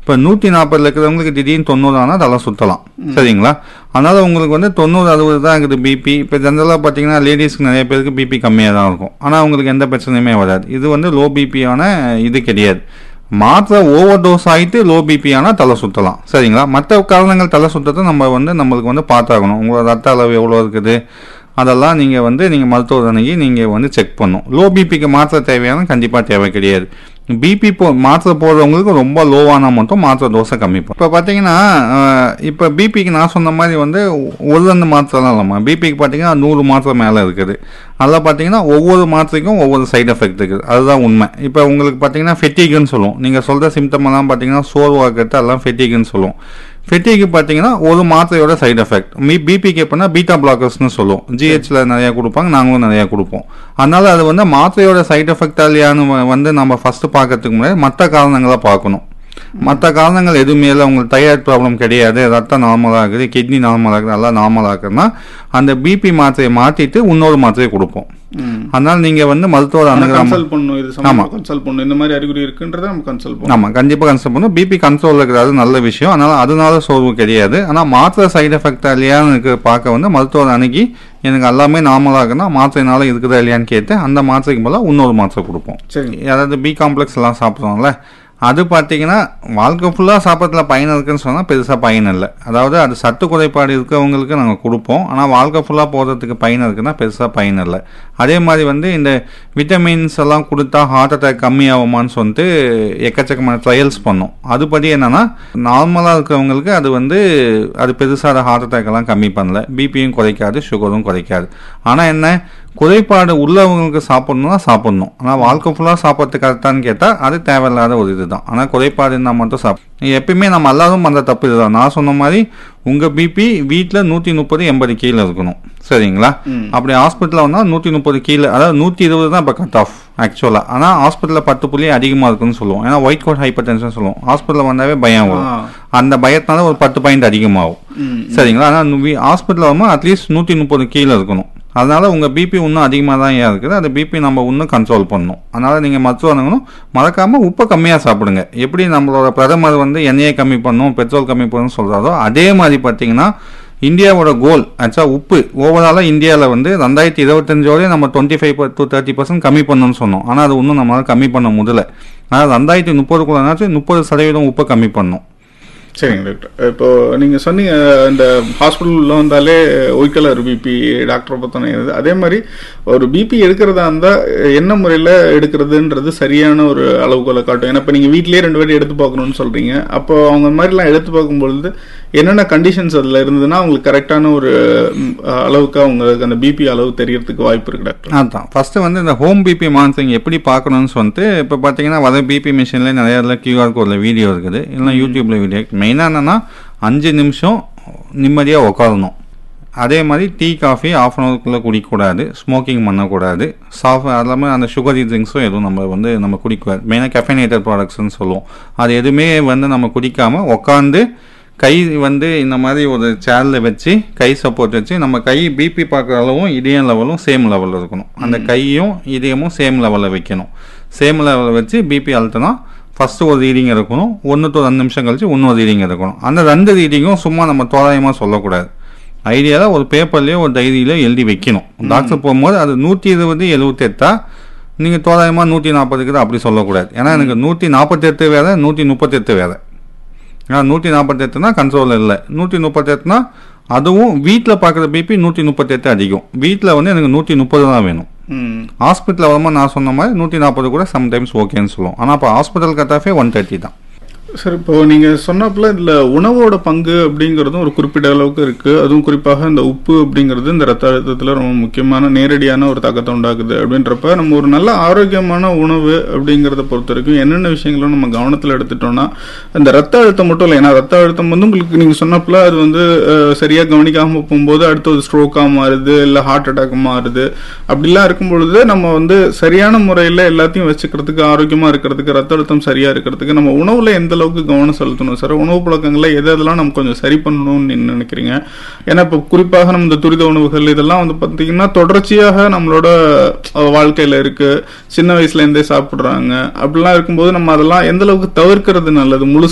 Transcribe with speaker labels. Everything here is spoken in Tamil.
Speaker 1: இப்போ நூற்றி நாற்பதுல இருக்கிறவங்களுக்கு திடீர்னு தொண்ணூறு ஆனால் தலை சுற்றலாம் சரிங்களா அதனால உங்களுக்கு வந்து தொண்ணூறு அறுபது தான் இருக்குது பிபி இப்போ ஜென்ரலாக பார்த்தீங்கன்னா லேடிஸ்க்கு நிறைய பேருக்கு பிபி கம்மியாக தான் இருக்கும் ஆனால் அவங்களுக்கு எந்த பிரச்சனையுமே வராது இது வந்து லோ பிபியான இது கிடையாது மாத்திரை ஓவர் டோஸ் ஆகிட்டு லோ பிபி ஆனால் தலை சுற்றலாம் சரிங்களா மற்ற காரணங்கள் தலை சுற்றத்தை நம்ம வந்து நம்மளுக்கு வந்து பார்த்தாகணும் உங்களோட ரத்த அளவு எவ்வளோ இருக்குது அதெல்லாம் நீங்கள் வந்து நீங்கள் மருத்துவர் அணுகி நீங்கள் வந்து செக் பண்ணும் லோ பிபிக்கு மாத்திரை தேவையான கண்டிப்பாக தேவை கிடையாது பிபி போ மாத்திரை போடுறவங்களுக்கு ரொம்ப லோவானா மட்டும் மாத்திரை டோஸை கம்மி பண்ணும் இப்போ பார்த்தீங்கன்னா இப்போ பிபிக்கு நான் சொன்ன மாதிரி வந்து ஒரு ரெண்டு மாத்திரைலாம் இல்லைம்மா பிபிக்கு பார்த்தீங்கன்னா நூறு மாத்திரை மேலே இருக்குது அதில் பார்த்தீங்கன்னா ஒவ்வொரு மாத்திரைக்கும் ஒவ்வொரு சைடு எஃபெக்ட் இருக்குது அதுதான் உண்மை இப்போ உங்களுக்கு பார்த்தீங்கன்னா ஃபெட்டிக்குன்னு சொல்லுவோம் நீங்கள் சொல்கிற சிம்டம் எல்லாம் பார்த்தீங்கன்னா சோர்வாக்கிறது அதெல்லாம் ஃபெட்டிக்குன்னு சொல்லுவோம் ஃபெட்டிக்கு பார்த்தீங்கன்னா ஒரு மாத்திரையோட சைடு எஃபெக்ட் மீ பிபிக்கு எப்படின்னா பீட்டா பிளாக்கர்ஸ்னு சொல்லுவோம் ஜிஹெச்ல நிறையா கொடுப்பாங்க நாங்களும் நிறையா கொடுப்போம் அதனால அது வந்து மாத்திரையோட சைடு எஃபெக்டா இல்லையான்னு வ- வந்து நம்ம ஃபர்ஸ்ட் பார்க்கறதுக்கு முன்னாடி மற்ற காரணங்களை பார்க்கணும் மற்ற காரணங்கள் எதுவுமே இல்லை உங்களுக்கு தைராய்டு ப்ராப்ளம் கிடையாது ரத்தம் நார்மலாக இருக்குது கிட்னி நார்மலாக இருக்குது எல்லாம் நார்மலாக இருக்குதுன்னா அந்த பிபி மாத்திரையை மாற்றிட்டு இன்னொரு மாத்திரையை கொடுப்போம் அதனால நீங்கள் வந்து மருத்துவர் அணுகிற
Speaker 2: கன்சல்ட் பண்ணணும் இது சம்பந்தமா கன்சல்ட் பண்ணணும் இந்த மாதிரி அறிகுறி இருக்குன்றதை நம்ம கன்சல்ட் பண்ணணும்
Speaker 1: ஆமாம் கண்டிப்பாக கன்சல்ட் பண்ணும் பிபி கண்ட்ரோல் இருக்கிறது நல்ல விஷயம் அதனால அதனால சோர்வு கிடையாது ஆனால் மாத்திரை சைடு எஃபெக்ட் இல்லையான்னு இருக்கு பார்க்க வந்து மருத்துவர் அணுகி எனக்கு எல்லாமே நார்மலாக இருக்குன்னா மாத்திரைனால இருக்குதா இல்லையான்னு கேட்டு அந்த மாத்திரைக்கு பதிலாக இன்னொரு மாத்திரை கொடுப்போம்
Speaker 2: சரிங்க
Speaker 1: அதாவது பி காம்ப்ளெக்ஸ் எல்லாம் சாப்பிட்றோம்ல அது பார்த்தீங்கன்னா வாழ்க்கை ஃபுல்லாக சாப்பிட்றதுல பயன் இருக்குன்னு சொன்னால் பெருசாக பயன் இல்லை அதாவது அது சத்து குறைபாடு இருக்கவங்களுக்கு நாங்கள் கொடுப்போம் ஆனால் வாழ்க்கை ஃபுல்லாக போகிறதுக்கு பயன் இருக்குன்னா பெருசாக பயன் இல்லை அதே மாதிரி வந்து இந்த விட்டமின்ஸ் எல்லாம் கொடுத்தா ஹார்ட் அட்டாக் கம்மியாகுமான்னு சொல்லிட்டு எக்கச்சக்கமான ட்ரையல்ஸ் பண்ணோம் அதுபடி என்னன்னா நார்மலாக இருக்கிறவங்களுக்கு அது வந்து அது பெருசாக ஹார்ட் அட்டாக் எல்லாம் கம்மி பண்ணல பிபியும் குறைக்காது சுகரும் குறைக்காது ஆனால் என்ன குறைபாடு உள்ளவங்களுக்கு சாப்பிடணும்னா சாப்பிடணும் ஆனால் வாழ்க்கை ஃபுல்லாக சாப்பிட்றது கரெக்டான்னு கேட்டால் அது தேவையில்லாத ஒரு இதுதான் ஆனால் குறைபாடு இருந்தால் மட்டும் சாப்பிடும் எப்பயுமே நம்ம எல்லாரும் பண்ணுற தப்பு இதுதான் நான் சொன்ன மாதிரி உங்கள் பிபி வீட்டில் நூற்றி முப்பது எண்பது கீழே இருக்கணும் சரிங்களா அப்படி ஹாஸ்பிட்டலில் வந்தால் நூற்றி முப்பது கீழே அதாவது நூற்றி இருபது தான் இப்போ கட் ஆஃப் ஆக்சுவலாக ஆனால் ஹாஸ்பிட்டலில் பத்து புள்ளி அதிகமாக இருக்குன்னு சொல்லுவோம் ஏன்னா ஒயிட் கோட் ஹைப்பர் டென்ஷன் சொல்லுவோம் ஹாஸ்பிட்டலில் வந்தாவே பயம் வரும்
Speaker 2: ஆ.
Speaker 1: அந்த பயத்தினால ஒரு பத்து பாயிண்ட் அதிகமாகும்
Speaker 2: ம்.
Speaker 1: சரிங்களா ஆனால் ஹாஸ்பிட்டலில் வரும்போது அட்லீஸ்ட் நூற்றி முப்பது கீழே இருக்கணும் அதனால உங்கள் பிபி இன்னும் அதிகமாக தான் ஏன் இருக்குது அந்த பிபி நம்ம இன்னும் கண்ட்ரோல் பண்ணணும் அதனால நீங்கள் மருத்துவ அணுகணும் மறக்காமல் உப்பை கம்மியாக சாப்பிடுங்க எப்படி நம்மளோட பிரதமர் வந்து எண்ணெயை கம்மி பண்ணணும் பெட்ரோல் கம்மி பண்ணணும்னு சொல்கிறாரோ அதே மாதிரி பார்த்தீங்கன்னா இந்தியாவோட கோல் ஆக்சுவலாக உப்பு ஓவராலாக இந்தியாவில் வந்து ரெண்டாயிரத்தி இருபத்தஞ்சோடய நம்ம twenty five to thirty percent கம்மி பண்ணணும்னு சொன்னோம் ஆனால் அது இன்னும் நம்மளால் கம்மி பண்ண முடியல ஆனால் ரெண்டாயிரத்தி முப்பதுக்குள்ளனாச்சும் முப்பது சதவீதம் உப்பை கம்மி பண்ணணும்
Speaker 2: சரிங்க டாக்டர் இப்போ நீங்க சொன்னீங்க இந்த ஹாஸ்பிட்டல் உள்ள வந்தாலே ஒயிட் கலர் பிபி டாக்டரை பார்த்தோன்னே அதே மாதிரி ஒரு பிபி எடுக்கிறதா இருந்தா என்ன முறையில எடுக்கிறதுன்றது சரியான ஒரு அளவுகோலை காட்டும் ஏன்னா இப்போ நீங்க வீட்லயே ரெண்டு பேரும் எடுத்து பார்க்கணும்னு சொல்றீங்க அப்போ அவங்க இந்த மாதிரிலாம் எடுத்து பார்க்கும்பொழுது என்னென்ன கண்டிஷன்ஸ் அதுல இருந்ததுன்னா அவங்களுக்கு கரெக்டான ஒரு ம், அளவுக்கு அவங்களுக்கு அந்த பிபி அளவு தெரியறதுக்கு வாய்ப்பு இருக்கு டாக்டர்
Speaker 1: அதான் ஃபர்ஸ்ட் வந்து இந்த ஹோம் பிபி மானிட்டரிங் எப்படி பார்க்கணும்னு சொல்லிட்டு இப்போ பார்த்தீங்கன்னா வர பிபி மிஷின்ல நிறைய இதில் கியூஆர் கோடில் வீடியோ இருக்குது இல்லைன்னா யூடியூப்ல வீடியோ மெயினாக என்னன்னா அஞ்சு நிமிஷம் நிம்மதியாக உட்காரணும் அதே மாதிரி டீ காஃபி ஆஃப் அன் ஹவருக்குள்ளே குடிக்கக்கூடாது ஸ்மோக்கிங் பண்ணக்கூடாது சாஃப்ட் அது இல்லாமல் அந்த சுகரி ட்ரிங்க்ஸும் எதுவும் நம்ம வந்து நம்ம குடிக்கக்கூடாது மெயினாக கெஃபனேட்டட் ப்ராடக்ட்ஸ்னு சொல்லுவோம் அது எதுவுமே வந்து நம்ம குடிக்காமல் உட்காந்து கை வந்து இந்த மாதிரி ஒரு சேரில் வச்சு கை சப்போர்ட் வச்சு நம்ம கை பிபி பார்க்குற அளவும் இதயம் லெவலும் சேம் லெவலில் இருக்கணும் அந்த கையும் இதயமும் சேம் லெவலில் வைக்கணும் சேம் லெவலில் வச்சு பிபி அழுத்தினா ஃபஸ்ட்டு ஒரு ரீடிங் இருக்கணும் ஒன்று to ரெண்டு நிமிஷம் கழிச்சு இன்னொரு ரீடிங் இருக்கணும் அந்த ரெண்டு ரீடிங்கும் சும்மா நம்ம தோராயமாக சொல்லக்கூடாது ஐடியாவில் ஒரு பேப்பர்லேயோ ஒரு டைரியில எழுதி வைக்கணும் டாக்டர் போகும்போது அது நூற்றி இருபது எழுபத்தெட்டா நீங்கள் தோராயமாக நூற்றி நாற்பதுக்கு தான் அப்படி சொல்லக்கூடாது ஏன்னா எனக்கு நூற்றி நாற்பத்தெட்டு வேற நூற்றி முப்பத்தெட்டு வேற ஏன்னா நூற்றி நாற்பத்தெட்டுனா கண்ட்ரோல் இல்லை நூற்றி முப்பத்தெட்டுனா அதுவும் வீட்டில் பார்க்குற பிபி நூற்றி முப்பத்தெட்டு அதிகம் வீட்டில் வந்து எனக்கு நூற்றி முப்பது தான் வேணும்
Speaker 2: ம்
Speaker 1: ஹாஸ்பிட்டலில் வரும்போது நான் சொன்ன மாதிரி நூற்றி நாற்பது கூட சம்டைம்ஸ் ஓகேன்னு சொல்லுவோம் ஆனால் இப்போ ஹாஸ்பிட்டல் கட்டாஃபே ஒன் தேர்ட்டி தான்
Speaker 2: சார் இப்போ நீங்க சொன்னப்பல இதுல உணவோட பங்கு அப்படிங்கறதும் ஒரு குறிப்பிட்ட அளவுக்கு இருக்கு அதுவும் குறிப்பாக இந்த உப்பு அப்படிங்கிறது இந்த ரத்த அழுத்தத்துல ரொம்ப முக்கியமான நேரடியான ஒரு தாக்கத்தை உண்டாக்குது அப்படின்றப்ப நம்ம ஒரு நல்ல ஆரோக்கியமான உணவு அப்படிங்கறத பொறுத்த வரைக்கும் என்னென்ன விஷயங்களும் நம்ம கவனத்துல எடுத்துட்டோம்னா இந்த ரத்த அழுத்தம் மட்டும் இல்லை ஏன்னா ரத்த அழுத்தம் வந்து உங்களுக்கு நீங்க சொன்னப்பல அது வந்து அஹ், சரியா கவனிக்காம போகும்போது அடுத்து ஒரு ஸ்ட்ரோக்கா மாறுது இல்ல ஹார்ட் அட்டாக் மாறுது அப்படிலாம் இருக்கும் பொழுது நம்ம வந்து சரியான முறையில எல்லாத்தையும் வச்சுக்கிறதுக்கு ஆரோக்கியமா இருக்கிறதுக்கு ரத்த அழுத்தம் சரியா இருக்கிறதுக்கு நம்ம உணவுல எந்த அளவுக்கு கவனம் செலுத்தணும் சார் உணவு பழக்கங்களை எது எதெல்லாம் நம்ம கொஞ்சம் சரி பண்ணணும்னு நீங்க நினைக்கிறீங்க ஏன்னா இப்போ குறிப்பாக நம்ம இந்த துரித உணவுகள் இதெல்லாம் வந்து பார்த்தீங்கன்னா தொடர்ச்சியாக நம்மளோட அஹ், வாழ்க்கையில இருக்கு சின்ன வயசுல இருந்தே சாப்பிடுறாங்க அப்படிலாம் இருக்கும்போது நம்ம அதெல்லாம் எந்த அளவுக்கு தவிர்க்கிறது நல்லது முழுசா